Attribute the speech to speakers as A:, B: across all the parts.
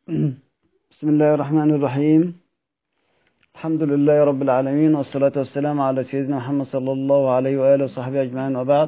A: بسم الله الرحمن الرحيم الحمد لله رب العالمين والصلاة والسلام على سيدنا محمد صلى الله عليه وآله وصحبه أجمعين وبعد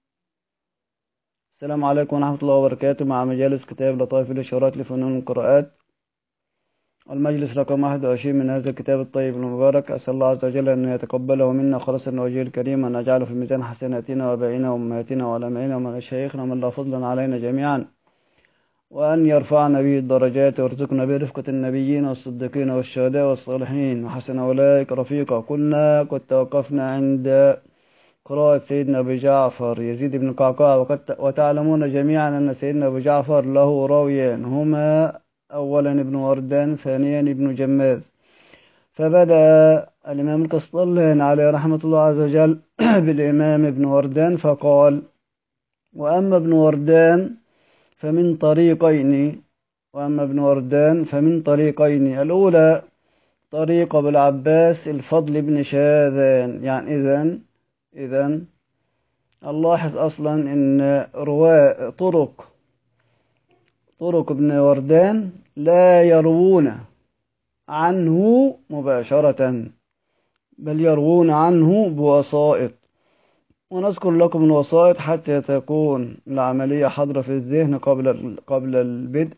A: السلام عليكم ورحمة الله وبركاته مع مجالس كتاب لطائف الإشارات لفنون القراءات المجلس رقم 21 من هذا الكتاب الطيب المبارك أسأل الله عز وجل أن يتقبله منا خالصا وجهه الكريم وأن يجعله في ميزان حسناتنا وبائنا وأمهاتنا وعلمائنا ومشايخنا ومن لا فضلا علينا جميعا وأن يرفعنا به الدرجات ويرزقنا برفقة النبيين والصديقين والشهداء والصالحين وحسن أولئك رفيقا كنا قد توقفنا عند قراءة سيدنا أبي جعفر يزيد بن قعقاع وقد وتعلمون جميعا أن سيدنا أبي جعفر له راويان هما أولا ابن وردان ثانيا ابن جماز فبدأ الإمام القسطلين عليه رحمة الله عز وجل بالإمام ابن وردان فقال وأما ابن وردان فمن طريقين وأما ابن وردان فمن طريقين الأولى طريق أبو العباس الفضل بن شاذان يعني إذن إذن نلاحظ أصلا إن رواء طرق طرق ابن وردان لا يروون عنه مباشرة بل يروون عنه بوسائط ونذكر لكم الوسائط حتى تكون العملية حاضرة في الذهن قبل قبل البدء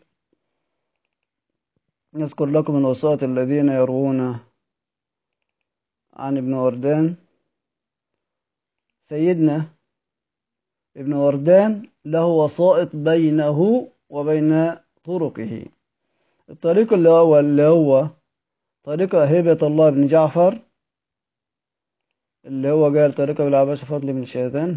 A: نذكر لكم الوسائط الذين يروون عن ابن وردان سيدنا ابن وردان له وسائط بينه وبين طرقه الطريق اللي هو اللي هو طريق هبة الله بن جعفر اللي هو قال طريقة بالعباس فضل بن شاذان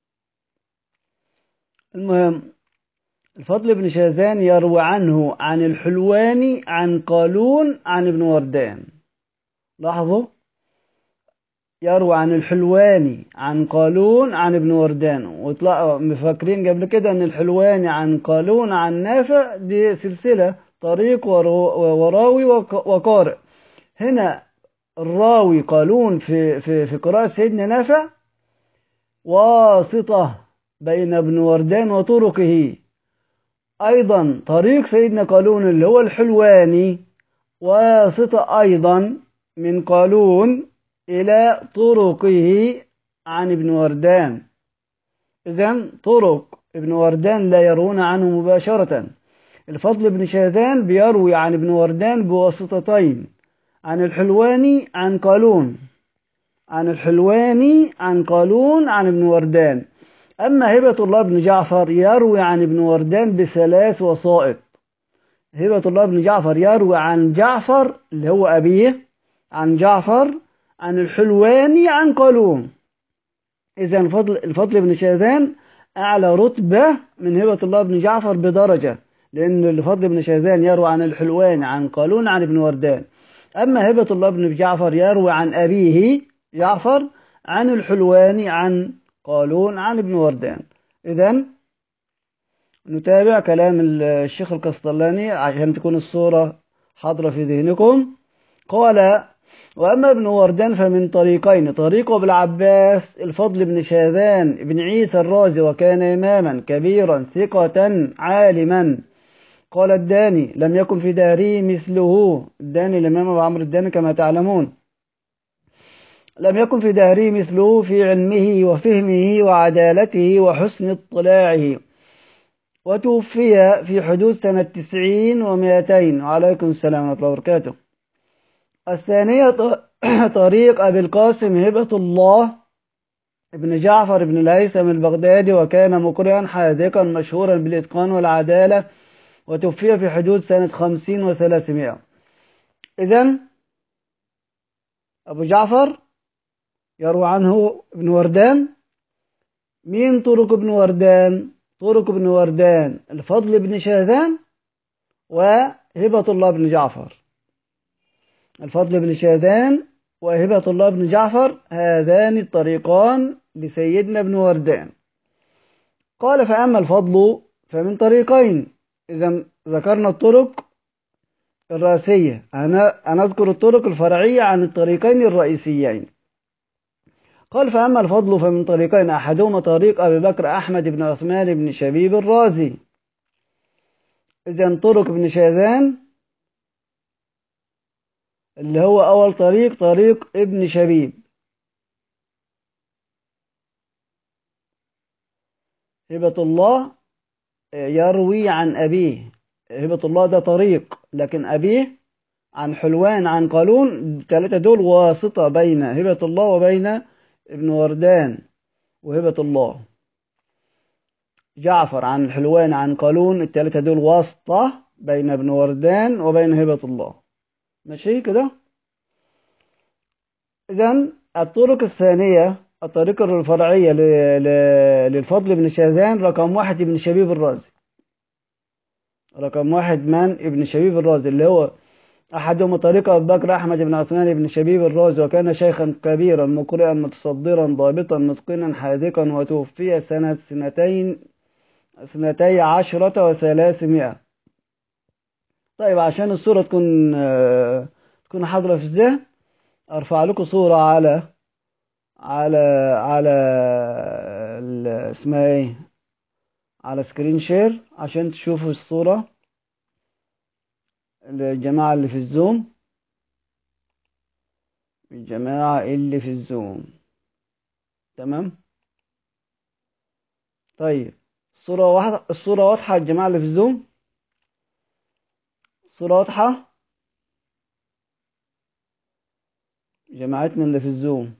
A: المهم الفضل بن شاذان يروي عنه عن الحلواني عن قالون عن ابن وردان لاحظوا يروي عن الحلواني عن قالون عن ابن وردان وطلعوا مفكرين قبل كده ان الحلواني عن قالون عن نافع دي سلسلة طريق وراوي وقارئ هنا الراوي قالون في في في قراءة سيدنا نافع واسطة بين ابن وردان وطرقه أيضا طريق سيدنا قالون اللي هو الحلواني واسطة أيضا من قالون إلى طرقه عن ابن وردان إذا طرق ابن وردان لا يرون عنه مباشرة الفضل بن شاذان بيروي عن ابن وردان بواسطتين عن الحلواني عن قالون عن الحلواني عن قالون عن ابن وردان أما هبة الله بن جعفر يروي عن ابن وردان بثلاث وسائط هبة الله بن جعفر يروي عن جعفر اللي هو أبيه عن جعفر عن الحلواني عن قالون إذا الفضل, الفضل بن شاذان أعلى رتبة من هبة الله بن جعفر بدرجة لأن الفضل بن شاذان يروي عن الحلواني عن قالون عن ابن وردان أما هبة الله بن جعفر يروي عن أبيه جعفر عن الحلواني عن قالون عن ابن وردان إذا نتابع كلام الشيخ القسطلاني عشان تكون الصورة حاضرة في ذهنكم قال وأما ابن وردان فمن طريقين طريق ابن العباس الفضل بن شاذان بن عيسى الرازي وكان إماما كبيرا ثقة عالما قال الداني لم يكن في داره مثله الداني الإمام أبو عمرو الداني كما تعلمون لم يكن في داره مثله في علمه وفهمه وعدالته وحسن اطلاعه وتوفي في حدود سنة تسعين ومائتين وعليكم السلام ورحمة الله وبركاته الثانية طريق أبي القاسم هبة الله ابن جعفر بن الهيثم البغدادي وكان مقرئا حاذقا مشهورا بالإتقان والعدالة وتوفي في حدود سنة خمسين وثلاثمائة إذن أبو جعفر يروى عنه ابن وردان مين طرق ابن وردان طرق ابن وردان الفضل بن شاذان وهبة الله بن جعفر الفضل بن شاذان وهبة الله بن جعفر هذان الطريقان لسيدنا ابن وردان قال فأما الفضل فمن طريقين إذا ذكرنا الطرق الرئيسية أنا أنا أذكر الطرق الفرعية عن الطريقين الرئيسيين قال فأما الفضل فمن طريقين أحدهما طريق أبي بكر أحمد بن عثمان بن شبيب الرازي إذا طرق ابن شاذان اللي هو أول طريق طريق ابن شبيب هبة الله يروي عن أبيه هبة الله ده طريق لكن أبيه عن حلوان عن قالون الثلاثة دول واسطة بين هبة الله وبين ابن وردان وهبة الله جعفر عن حلوان عن قالون الثلاثة دول واسطة بين ابن وردان وبين هبة الله ماشي كده إذا الطرق الثانية الطريقة الفرعية للفضل بن شاذان رقم واحد ابن شبيب الرازي رقم واحد من ابن شبيب الرازي اللي هو أحدهم طريقة أبو بكر أحمد بن عثمان بن شبيب الرازي وكان شيخا كبيرا مقرئا متصدرا ضابطا متقنا حاذقا وتوفي سنة سنتين سنتي عشرة وثلاثمائة طيب عشان الصورة تكون تكون حاضرة في الذهن أرفع لكم صورة على على على اسمها ايه على سكرين شير عشان تشوفوا الصورة الجماعة اللي في الزوم الجماعة اللي في الزوم تمام طيب الصورة واحدة الصورة واضحة الجماعة اللي في الزوم الصورة واضحة جماعتنا اللي في الزوم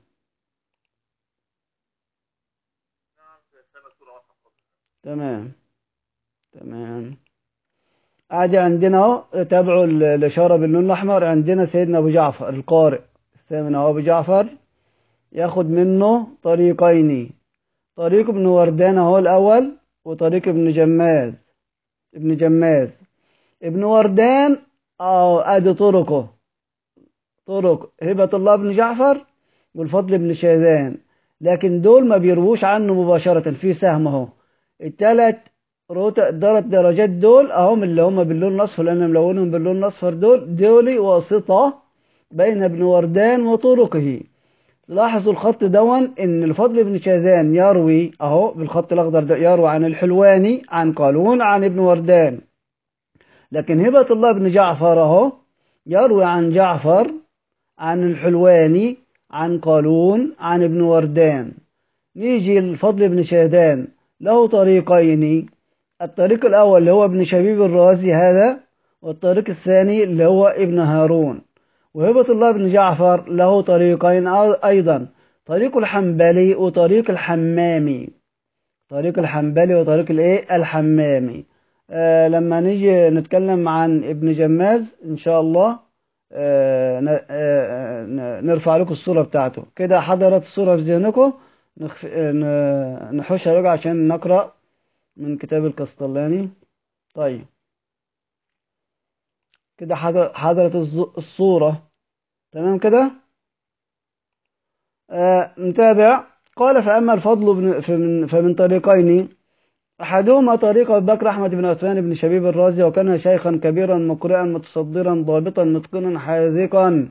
A: تمام تمام عادي عندنا اهو تابعوا الإشارة باللون الأحمر عندنا سيدنا أبو جعفر القارئ الثامن أهو أبو جعفر ياخد منه طريقين طريق ابن وردان أهو الأول وطريق ابن جماز ابن جماز ابن وردان أهو أدي طرقه طرق هبة الله بن جعفر والفضل بن شاذان لكن دول ما بيرووش عنه مباشرة في سهم اهو التلات الثلاث درجات دول اهم اللي هم باللون الاصفر لان ملونهم باللون الاصفر دول دول واسطه بين ابن وردان وطرقه لاحظوا الخط دون ان الفضل بن شاذان يروي اهو بالخط الاخضر ده يروي عن الحلواني عن قالون عن ابن وردان لكن هبة الله بن جعفر اهو يروي عن جعفر عن الحلواني عن قالون عن ابن وردان نيجي الفضل بن شاذان له طريقين الطريق الأول اللي هو ابن شبيب الرازي هذا والطريق الثاني اللي هو ابن هارون وهبة الله بن جعفر له طريقين أيضا طريق الحنبلي وطريق الحمامي طريق الحنبلي وطريق الايه الحمامي آه لما نيجي نتكلم عن ابن جماز ان شاء الله آه آه نرفع لكم الصورة بتاعته كده حضرت الصورة في ذهنكم نخف... نحوشها بقى عشان نقرأ من كتاب القسطلاني طيب كده حضرت الصورة تمام كده آه نتابع قال فأما الفضل فمن, فمن طريقين أحدهما طريق أبي بكر أحمد بن عثمان بن شبيب الرازي وكان شيخا كبيرا مقرئا متصدرا ضابطا متقنا حاذقا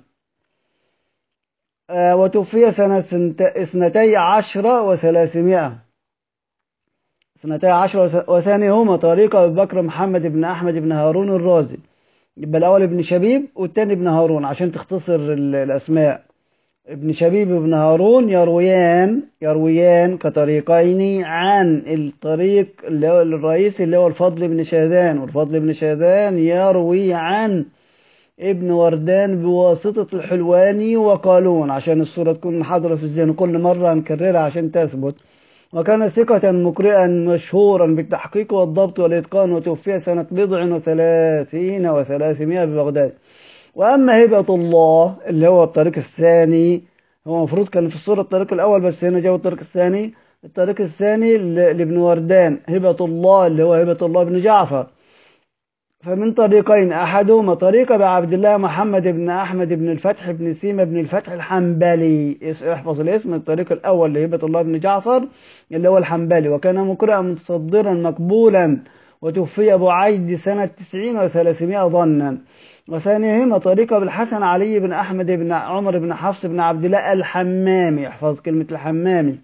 A: آه وتوفي سنة اثنتي عشرة وثلاثمائة اثنتي عشرة وثانيهما طريق أبي بكر محمد بن أحمد بن هارون الرازي يبقى الأول ابن شبيب والتاني ابن هارون عشان تختصر الأسماء ابن شبيب وابن هارون يرويان يرويان كطريقين عن الطريق اللي هو الرئيسي اللي هو الفضل بن شاذان والفضل بن شاذان يروي عن ابن وردان بواسطة الحلواني وقالون عشان الصورة تكون حاضرة في الذهن كل مرة نكررها عشان تثبت وكان ثقة مقرئا مشهورا بالتحقيق والضبط والإتقان وتوفي سنة بضع وثلاثين وثلاثمائة ببغداد وأما هبة الله اللي هو الطريق الثاني هو المفروض كان في الصورة الطريق الأول بس هنا جاء الطريق الثاني الطريق الثاني لابن وردان هبة الله اللي هو هبة الله بن جعفر فمن طريقين أحدهما طريق بعبد الله محمد بن أحمد بن الفتح بن سيمة بن الفتح الحنبلي احفظ الاسم الطريق الأول لهبة الله بن جعفر اللي هو الحنبلي وكان مقرئا متصدرا مقبولا وتوفي أبو عيد سنة تسعين وثلاثمائة ظنا وثانيهما طريق بالحسن علي بن أحمد بن عمر بن حفص بن عبد الله الحمامي احفظ كلمة الحمامي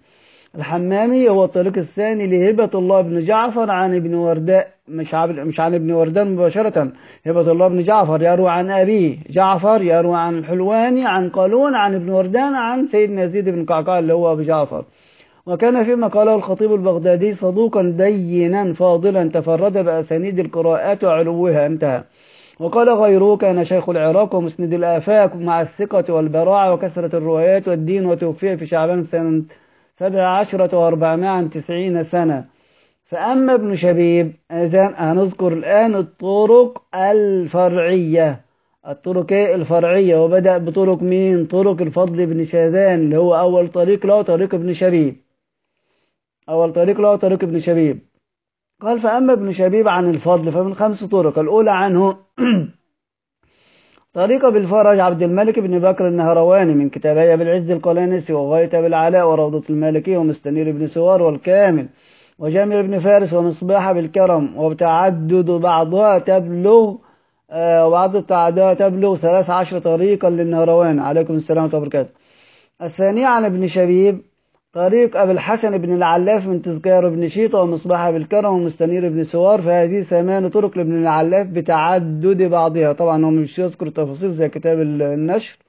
A: الحمامي هو الطريق الثاني لهبة الله بن جعفر عن ابن ورداء مش عب... مش عن ابن وردان مباشرة هبة الله بن جعفر يروي عن أبيه جعفر يروي عن الحلواني عن قالون عن ابن وردان عن سيدنا يزيد بن قعقاع اللي هو أبو جعفر وكان فيما قاله الخطيب البغدادي صدوقا دينا فاضلا تفرد بأسانيد القراءات وعلوها انتهى وقال غيره كان شيخ العراق ومسند الآفاق مع الثقة والبراعة وكثرة الروايات والدين وتوفي في شعبان سنة سبع عشرة وأربعمائة عن تسعين سنة فأما ابن شبيب إذن هنذكر الآن الطرق الفرعية الطرق الفرعية وبدأ بطرق مين طرق الفضل بن شاذان اللي هو أول طريق له طريق ابن شبيب أول طريق له طريق ابن شبيب قال فأما ابن شبيب عن الفضل فمن خمس طرق الأولى عنه طريق بالفرج عبد الملك بن بكر النهرواني من كتابي بالعز القلانسي وغاية بالعلاء وروضة المالكي ومستنير بن سوار والكامل وجامع بن فارس ومصباح بالكرم وتعدد بعضها تبلغ آه وبعض التعداد تبلغ ثلاث عشر طريقا للنهروان عليكم السلام ورحمة الله وبركاته الثانية عن ابن شبيب طريق أبي الحسن بن العلاف من تذكار ابن شيطة ومصباح بالكرم ومستنير بن سوار فهذه ثمان طرق لابن العلاف بتعدد بعضها طبعا هو مش يذكر تفاصيل زي كتاب النشر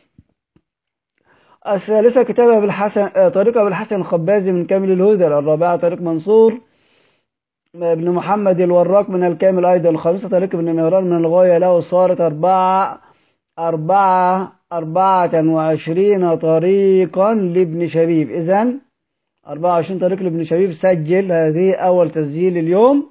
A: الثالثة كتاب أبي الحسن طريق أبي الحسن الخبازي من كامل الهدى الرابعة طريق منصور ابن محمد الوراق من الكامل أيضا الخامسة طريق ابن مهران من الغاية له صارت أربعة أربعة أربعة وعشرين طريقا لابن شبيب إذن أربعة وعشرين طريق لابن شبيب سجل هذه أول تسجيل اليوم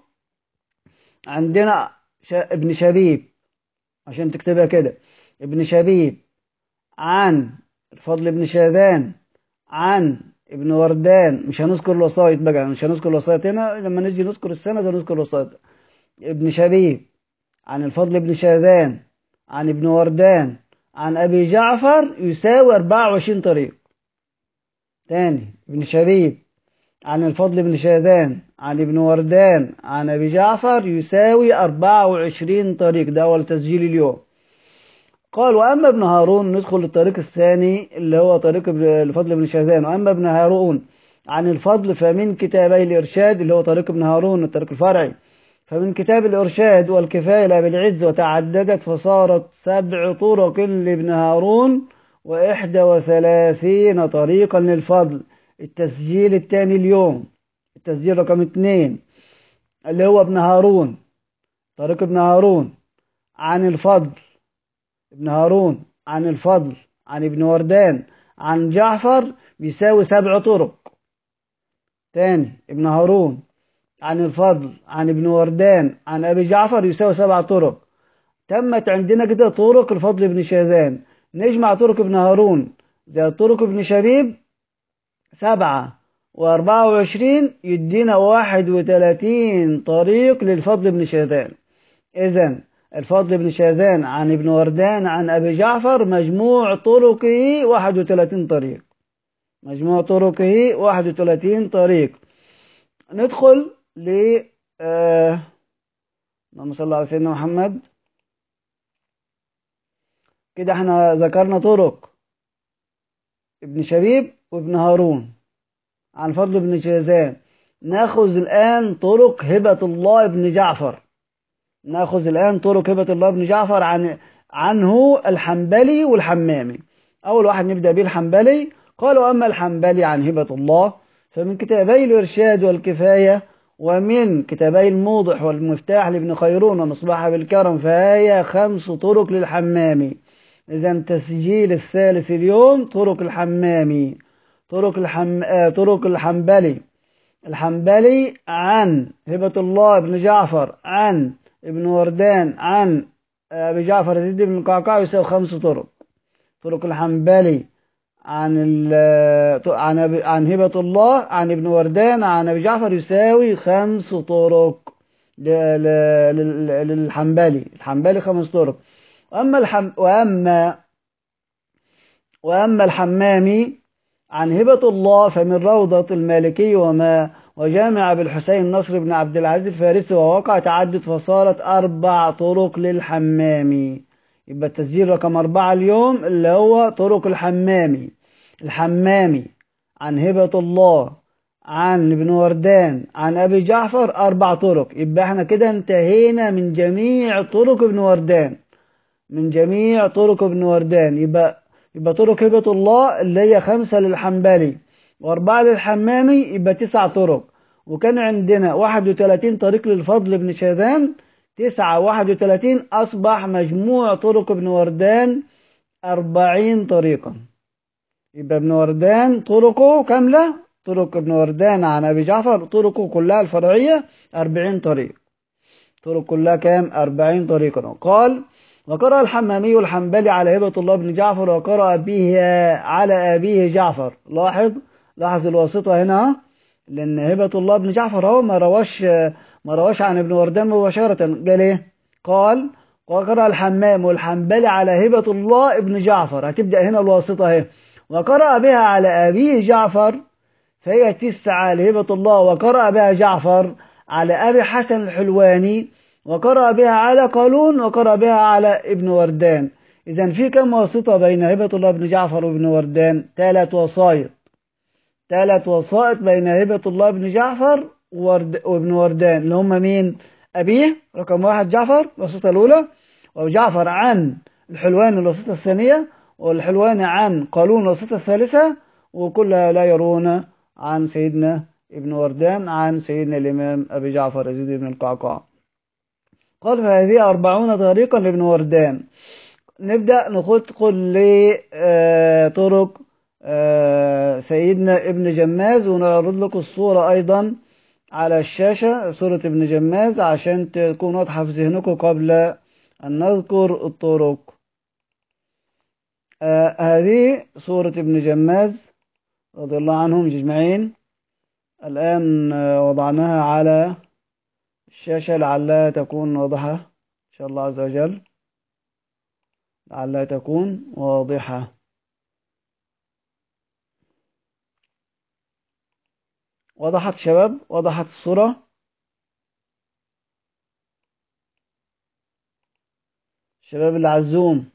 A: عندنا ابن شبيب عشان تكتبها كده ابن شبيب عن الفضل بن شاذان عن ابن وردان مش هنذكر الوسائط بقى مش هنذكر الوسائط هنا لما نيجي نذكر السند هنذكر الوسائط ابن شبيب عن الفضل بن شاذان عن ابن وردان عن أبي جعفر يساوي 24 طريق تاني ابن شبيب عن الفضل بن شاذان عن ابن وردان عن أبي جعفر يساوي 24 طريق ده أول تسجيل اليوم قال وأما ابن هارون ندخل للطريق الثاني اللي هو طريق الفضل بن شاذان وأما ابن هارون عن الفضل فمن كتابي الإرشاد اللي هو طريق ابن هارون الطريق الفرعي فمن كتاب الإرشاد والكفاية لأبي العز وتعددت فصارت سبع طرق لابن هارون وإحدى وثلاثين طريقا للفضل التسجيل الثاني اليوم التسجيل رقم اثنين اللي هو ابن هارون طريق ابن هارون عن الفضل ابن هارون عن الفضل عن ابن وردان عن جعفر بيساوي سبع طرق تاني ابن هارون عن الفضل عن ابن وردان عن أبي جعفر يساوي سبع طرق تمت عندنا كده طرق الفضل بن شاذان نجمع طرق ابن هارون زي طرق ابن شبيب سبعة وأربعة وعشرين يدينا واحد وثلاثين طريق للفضل بن شاذان إذن الفضل بن شاذان عن ابن وردان عن أبي جعفر مجموع طرقه واحد وثلاثين طريق مجموع طرقه واحد وثلاثين طريق ندخل ل آه... اللهم صل على سيدنا محمد كده احنا ذكرنا طرق ابن شبيب وابن هارون عن فضل بن شاذان ناخذ الآن طرق هبة الله بن جعفر ناخذ الآن طرق هبة الله بن جعفر عن عنه الحنبلي والحمامي أول واحد نبدأ به الحنبلي قالوا أما الحنبلي عن هبة الله فمن كتابي الإرشاد والكفاية ومن كتابي الموضح والمفتاح لابن خيرون ومصباح بالكرم فهي خمس طرق للحمامي إذا تسجيل الثالث اليوم طرق الحمامي طرق الحم... آه طرق الحنبلي الحنبلي عن هبة الله بن جعفر عن ابن وردان عن أبي جعفر يزيد بن القعقاع يساوي خمس طرق طرق الحنبلي عن ال عن عن هبة الله عن ابن وردان عن أبي جعفر يساوي خمس طرق للحنبلي الحنبلي خمس طرق وأما الحم وأما وأما الحمامي عن هبة الله فمن روضة المالكي وما وجامع أبي الحسين نصر بن عبد العزيز الفارسي ووقع تعدد فصارت أربع طرق للحمامي يبقى التسجيل رقم أربعة اليوم اللي هو طرق الحمامي الحمامي عن هبة الله عن ابن وردان عن أبي جعفر أربع طرق يبقى احنا كده انتهينا من جميع طرق ابن وردان من جميع طرق ابن وردان يبقى يبقى طرق هبة الله اللي هي خمسة للحنبلي وأربعة للحمامي يبقى تسع طرق وكان عندنا واحد وثلاثين طريق للفضل بن شاذان تسعة واحد وثلاثين أصبح مجموع طرق ابن وردان أربعين طريقا يبقى ابن وردان طرقه كاملة طرق ابن وردان عن أبي جعفر طرقه كلها الفرعية أربعين طريق طرق كلها كام أربعين طريقا قال وقرأ الحمامي الحنبلي على هبة الله بن جعفر وقرأ به على أبيه جعفر لاحظ لاحظ الواسطة هنا لأن هبة الله بن جعفر هو ما رواش ما رواش عن ابن وردان مباشرة قال إيه؟ قال وقرأ الحمام والحنبلي على هبة الله ابن جعفر هتبدأ هنا الواسطة اهي وقرأ بها على أبيه جعفر فهي تسعة لهبة الله وقرأ بها جعفر على أبي حسن الحلواني وقرأ بها على قالون وقرأ بها على ابن وردان إذا في كم واسطة بين هبة الله بن جعفر وابن وردان ثلاث وسائط ثلاث وسائط بين هبة الله بن جعفر وورد وابن وردان اللي هم مين أبيه رقم واحد جعفر الواسطة الأولى وجعفر عن الحلواني الواسطة الثانية والحلواني عن قالون الواسطة الثالثة وكلها لا يرون عن سيدنا ابن وردان عن سيدنا الإمام أبي جعفر يزيد بن القعقاع قال فهذه أربعون طريقا لابن وردان نبدأ ندخل لطرق سيدنا ابن جماز ونعرض لكم الصورة أيضا على الشاشة صورة ابن جماز عشان تكون واضحة في ذهنكم قبل أن نذكر الطرق هذه صورة ابن جماز رضي الله عنهم أجمعين الآن وضعناها على الشاشة لعلها تكون واضحة إن شاء الله عز وجل لعلها تكون واضحة وضحت شباب وضحت الصورة الشباب اللي على الزوم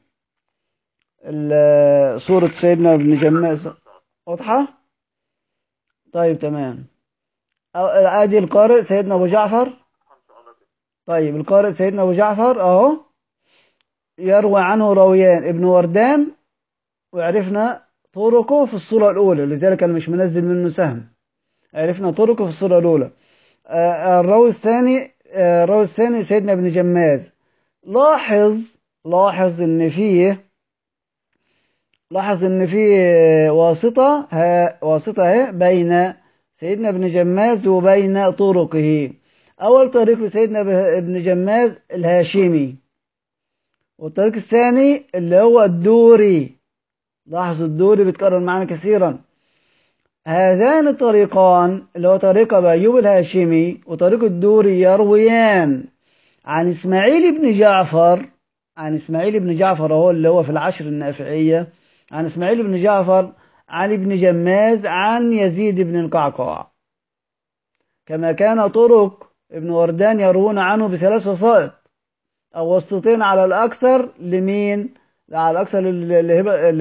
A: صورة سيدنا ابن جماز واضحة طيب تمام ادي القارئ سيدنا ابو جعفر طيب القارئ سيدنا ابو جعفر اهو يروي عنه راويان ابن وردان وعرفنا طرقه في الصورة الأولى لذلك أنا مش منزل منه سهم عرفنا طرقه في الصورة الأولى آه الراوي الثاني آه الراوي الثاني سيدنا ابن جماز لاحظ لاحظ إن فيه لاحظ إن فيه واسطة ها واسطة اهي بين سيدنا ابن جماز وبين طرقه أول طريق لسيدنا ابن جماز الهاشمي والطريق الثاني اللي هو الدوري لاحظوا الدوري بيتكرر معنا كثيرا هذان الطريقان اللي هو طريق أبي أيوب الهاشمي وطريق الدوري يرويان عن إسماعيل بن جعفر عن إسماعيل بن جعفر هو اللي هو في العشر النافعية عن إسماعيل بن جعفر عن ابن جماز عن يزيد بن القعقاع كما كان طرق ابن وردان يروون عنه بثلاث وسائط أو وسطين على الأكثر لمين؟ على الأكثر لهبة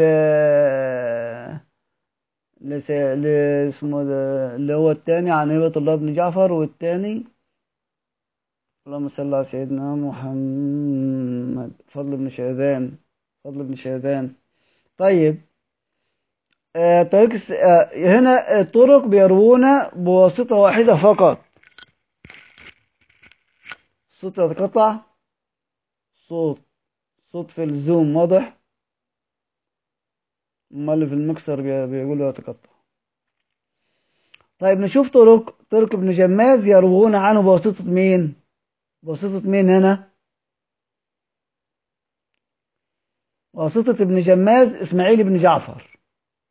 A: ل اسمه اللي هو الثاني عن هبة الله بن جعفر والثاني اللهم صل على سيدنا محمد فضل بن شاذان فضل بن شاذان طيب آه طريق آه هنا الطرق بيروون بواسطة واحدة فقط الصوت يتقطع صوت صوت في الزوم واضح امال اللي في المكسر بيقولوا يتقطع طيب نشوف طرق طرق ابن جماز يروون عنه بواسطة مين بواسطة مين هنا واسطة ابن جماز اسماعيل بن جعفر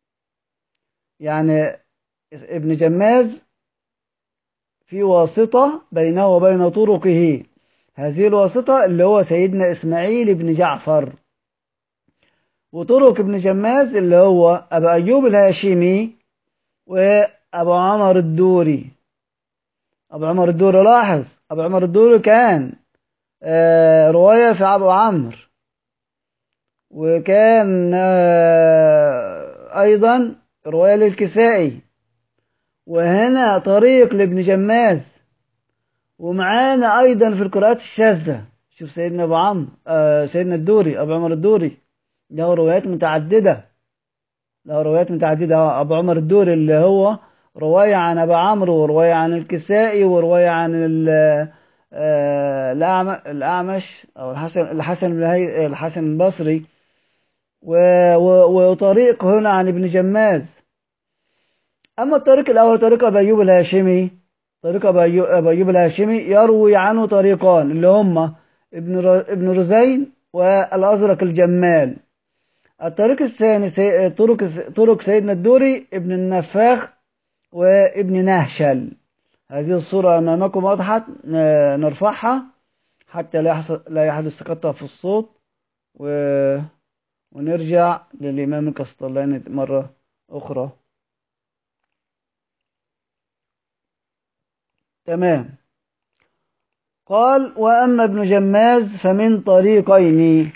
A: يعني ابن جماز في واسطة بينه وبين طرقه هذه الواسطة اللي هو سيدنا إسماعيل بن جعفر وطرق ابن جماز اللي هو أبو أيوب الهاشمي وأبو عمر الدوري أبو عمر الدوري لاحظ أبو عمر الدوري كان آه رواية في أبو عمرو وكان آه أيضا رواية للكسائي وهنا طريق لابن جماز ومعانا أيضا في القراءات الشاذة شوف سيدنا أبو عمرو آه سيدنا الدوري أبو عمر الدوري له روايات متعددة له روايات متعددة أبو عمر الدوري اللي هو رواية عن أبو عمرو ورواية عن الكسائي ورواية عن الأعمش أو الحسن الحسن الحسن البصري وطريق هنا عن ابن جماز أما الطريق الأول طريق أبي أيوب الهاشمي طريق أبي أيوب الهاشمي يروي عنه طريقان اللي هما ابن ابن رزين والأزرق الجمال الطريق الثاني سي... طرق طرق سيدنا الدوري ابن النفاخ وابن نهشل هذه الصورة أمامكم وضحت نرفعها حتى لا يحصل لا يحدث تقطع في الصوت و... ونرجع للإمام القسطلاني مرة أخرى تمام قال وأما ابن جماز فمن طريقين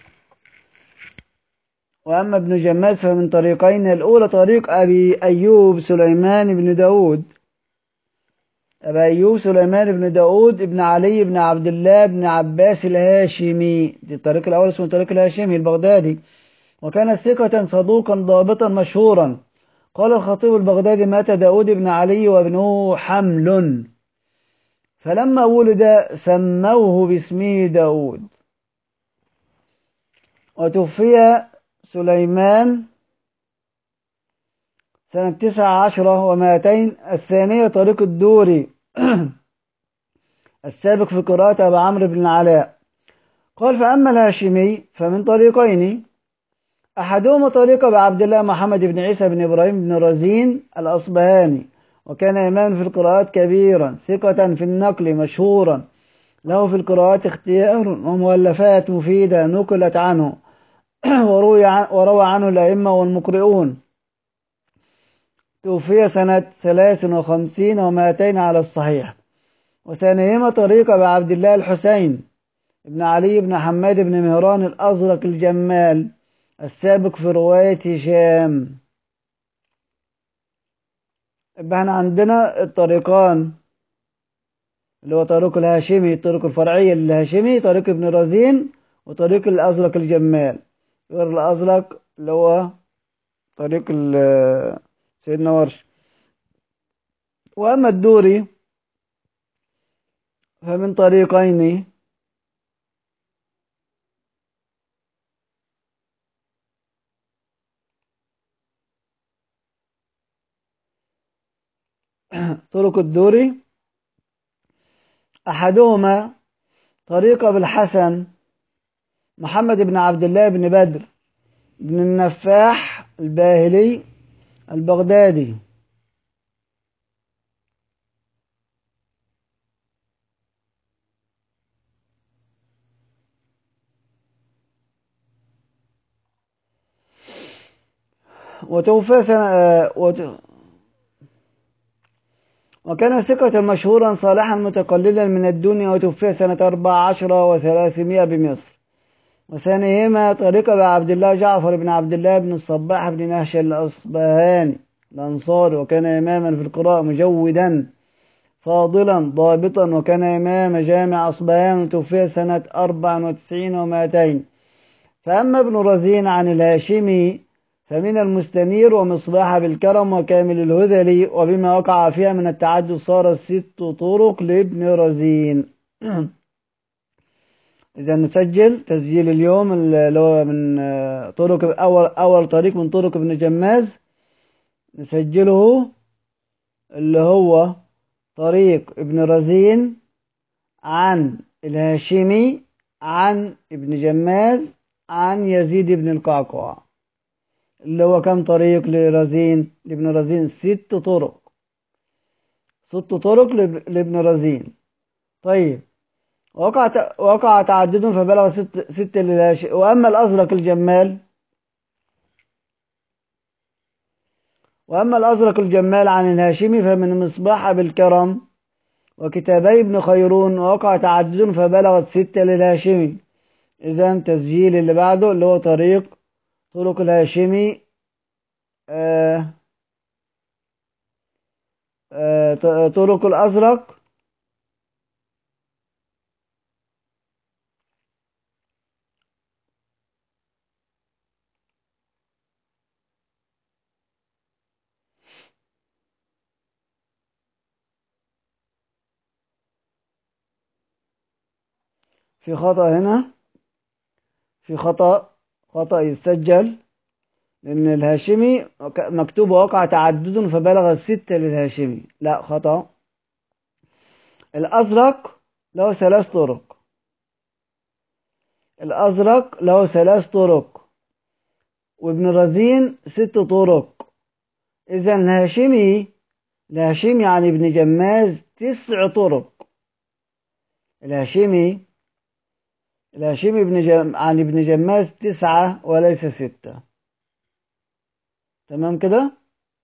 A: وأما ابن جماز فمن طريقين الأولى طريق أبي أيوب سليمان بن داود أبي أيوب سليمان بن داود ابن علي بن عبد الله بن عباس الهاشمي دي الطريق الأول اسمه الطريق الهاشمي البغدادي وكان ثقة صدوقا ضابطا مشهورا قال الخطيب البغدادي مات داود بن علي وابنه حمل فلما ولد سموه باسمه داود وتوفي سليمان سنة تسعة عشرة ومائتين الثانية طريق الدوري السابق في قراءة أبا عمرو بن العلاء قال فأما الهاشمي فمن طريقين أحدهما طريق أبا عبد الله محمد بن عيسى بن إبراهيم بن رزين الأصبهاني وكان إماما في القراءات كبيرا ثقة في النقل مشهورا له في القراءات اختيار ومؤلفات مفيدة نقلت عنه وروي, عن وروى عنه الأئمة والمقرئون توفي سنة ثلاث وخمسين ومائتين على الصحيح وثانيهما طريق أبا عبد الله الحسين ابن علي بن حماد بن مهران الأزرق الجمال السابق في رواية هشام يبقى احنا عندنا الطريقان اللي هو طريق الهاشمي الطريق الفرعية للهاشمي طريق ابن رزين وطريق الأزرق الجمال غير الأزرق اللي هو طريق سيدنا ورش وأما الدوري فمن طريقين طرق الدوري أحدهما طريق أبو الحسن محمد بن عبد الله بن بدر بن النفاح الباهلي البغدادي وتوفى سنة وت... وكان ثقة مشهورا صالحا متقللا من الدنيا وتوفي سنة أربع عشرة وثلاثمائة بمصر وثانيهما طريق أبي عبد الله جعفر بن عبد الله بن الصباح بن نهش الأصبهاني الأنصاري وكان إماما في القراءة مجودا فاضلا ضابطا وكان إمام جامع أصبهان وتوفي سنة أربع وتسعين ومائتين فأما ابن رزين عن الهاشمي فمن المستنير ومصباح بالكرم وكامل الهذلي وبما وقع فيها من التعدد صارت ست طرق لابن رزين إذا نسجل تسجيل اليوم اللي هو من طرق أول أول طريق من طرق ابن جماز نسجله اللي هو طريق ابن رزين عن الهاشمي عن ابن جماز عن يزيد بن القعقاع اللي هو كم طريق لرزين لابن رزين ست طرق ست طرق لابن رزين طيب وقع وقع تعدد فبلغ ست ست للاش واما الازرق الجمال واما الازرق الجمال عن الهاشمي فمن مصباح بالكرم وكتابي ابن خيرون وقع تعدد فبلغت ستة للهاشمي إذا تسجيل اللي بعده اللي هو طريق طرق الهاشمي آه آه، ط- طرق الأزرق في خطأ هنا في خطأ خطأ يسجل لأن الهاشمي مكتوب وقع تعدد فبلغ الستة للهاشمي لا خطأ الأزرق له ثلاث طرق الأزرق له ثلاث طرق وابن رزين ست طرق إذا الهاشمي الهاشمي عن ابن جماز تسع طرق الهاشمي الهاشمي ابن جم... عن ابن جماز تسعة وليس ستة تمام كده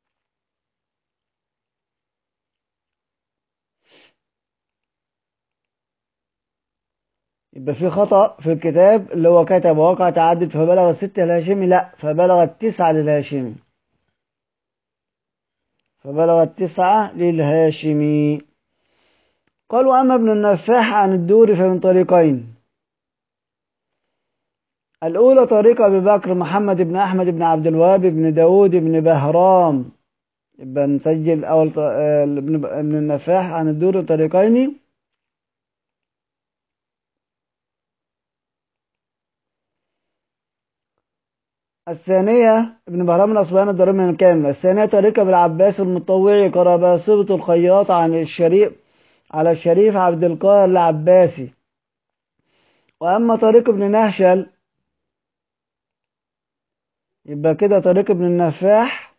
A: يبقى في خطأ في الكتاب اللي هو كتب وقع تعدد فبلغ الستة للهاشمي لا فبلغ التسعة للهاشمي فبلغ التسعة للهاشمي قالوا أما ابن النفاح عن الدور فمن طريقين الأولى طريق أبي بكر محمد بن أحمد بن عبد الوهاب بن داود بن بهرام يبقى نسجل أول ط- آه، ابن ابن النفاح عن الدور طريقين الثانية ابن بهرام الأصبهاني الضريب من الكامل الثانية طريقة بالعباس المطوعي قرباصبة الخياط عن الشريف على الشريف عبد القاهر العباسي وأما طريق ابن نهشل يبقى كده طريق ابن النفاح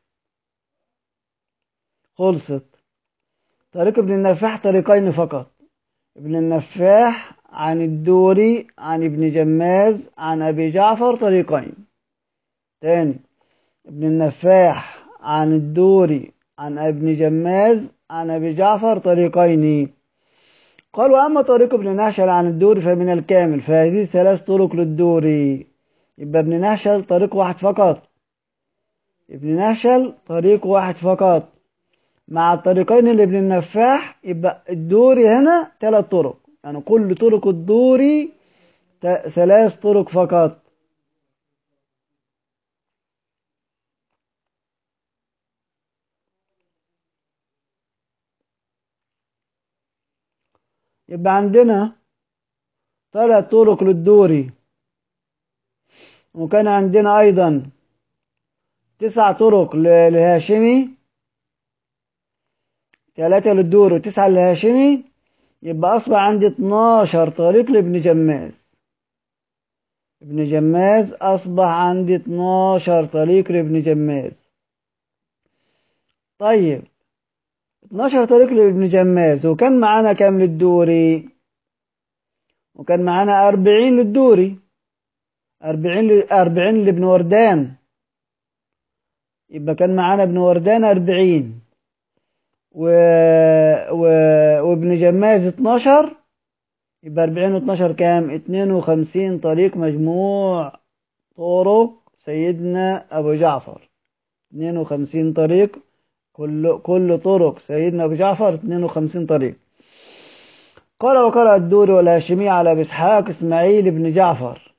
A: خلصت طريق ابن النفاح طريقين فقط ابن النفاح عن الدوري عن ابن جماز عن أبي جعفر طريقين تاني ابن النفاح عن الدوري عن ابن جماز عن أبي جعفر طريقين قال وأما طريق ابن نهشل عن الدوري فمن الكامل فهذه ثلاث طرق للدوري يبقى ابن نهشل طريق واحد فقط ابن نهشل طريق واحد فقط مع الطريقين اللي ابن النفاح يبقى الدوري هنا ثلاث طرق يعني كل طرق الدوري ت- ثلاث طرق فقط يبقى عندنا ثلاث طرق للدوري وكان عندنا أيضا تسع طرق ل- للهاشمي ثلاثة للدور وتسعة للهاشمي يبقى أصبح عندي 12 طريق لابن جماز ابن جماز أصبح عندي 12 طريق لابن جماز طيب 12 طريق لابن جماز وكان معانا كام للدوري وكان معانا 40 للدوري 40 ل... 40 لابن وردان يبقى كان معانا ابن وردان 40 و... و... وابن جماز 12 يبقى 40 و12 كام 52 طريق مجموع طرق سيدنا أبو جعفر 52 طريق كل كل طرق سيدنا أبو جعفر 52 طريق قال وقرأ الدوري والهاشمي على أبي إسحاق إسماعيل بن جعفر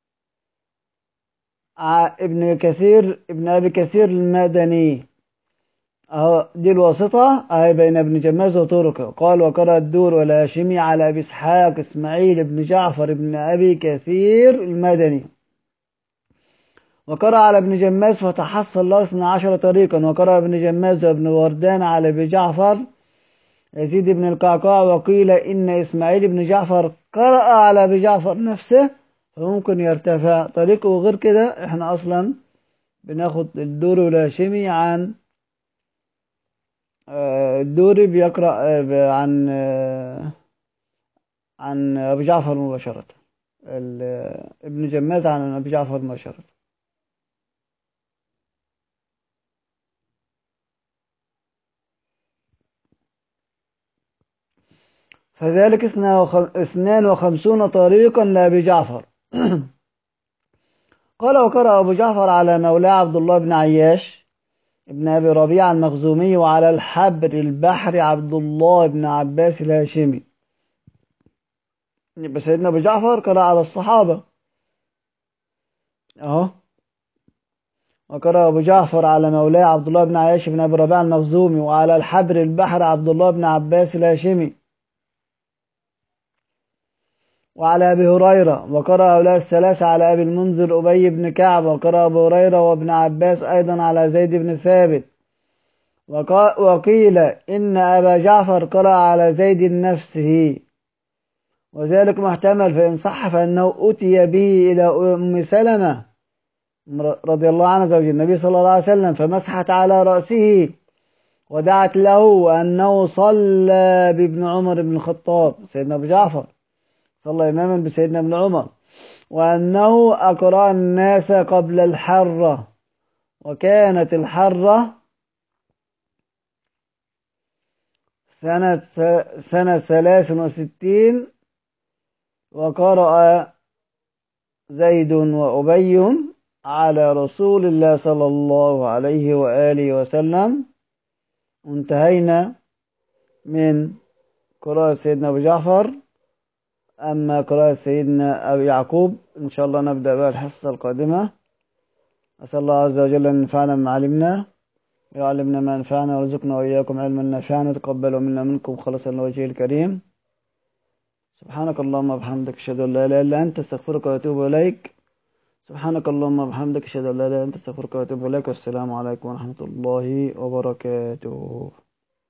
A: ع- ابن كثير ابن أبي كثير المدني أهو دي الواسطة أهي بين ابن جماز وطرقه قال وقرأ الدور والهاشمي على أبي إسحاق إسماعيل بن جعفر بن أبي كثير المدني وقرأ على ابن جماز فتحصل له 12 طريقا وقرأ ابن جماز وابن وردان على ابي جعفر يزيد بن القعقاع وقيل إن إسماعيل بن جعفر قرأ على ابي جعفر نفسه فممكن يرتفع طريقه وغير كده احنا أصلا بناخد الدوري والهاشمي عن آه، الدوري بيقرأ آه، ب- عن آه، عن أبي جعفر مباشرة ال- ابن جماز عن أبي جعفر مباشرة فذلك اثنا وخ- اثنان وخمسون طريقا لأبي جعفر قال وقرأ أبو جعفر على مولاه عبد الله بن عياش ابن أبي ربيعة المخزومي وعلى الحبر البحري عبد الله بن عباس الهاشمي يبقى سيدنا أبو جعفر قرأ على الصحابة أهو وقرأ أبو جعفر على مولاه عبد الله بن عياش بن أبي ربيعة المخزومي وعلى الحبر البحر عبد الله بن عباس الهاشمي وعلى أبي هريرة وقرأ هؤلاء الثلاثة على أبي المنذر أبي بن كعب وقرأ أبو هريرة وابن عباس أيضا على زيد بن ثابت وقيل إن أبا جعفر قرأ على زيد نفسه وذلك محتمل فإن صح فإنه أتي به إلى أم سلمة رضي الله عنها زوج النبي صلى الله عليه وسلم فمسحت على رأسه ودعت له أنه صلى بابن عمر بن الخطاب سيدنا أبو جعفر صلى إماما بسيدنا ابن عمر وأنه أقرأ الناس قبل الحرة وكانت الحرة سنة سنة ثلاث وستين وقرأ زيد وأبي على رسول الله صلى الله عليه وآله وسلم انتهينا من قراءة سيدنا أبو جعفر أما قراءة سيدنا أبي يعقوب إن شاء الله نبدأ بها الحصة القادمة أسأل الله عز وجل أن ينفعنا بما علمنا ويعلمنا ما ينفعنا ويرزقنا وإياكم علما نافعا تقبل منا منكم خلصا لوجهه الكريم سبحانك اللهم وبحمدك أشهد أن لا إله إلا أنت أستغفرك وأتوب إليك سبحانك اللهم وبحمدك أشهد أن لا إله إلا أنت أستغفرك وأتوب إليك والسلام عليكم ورحمة الله وبركاته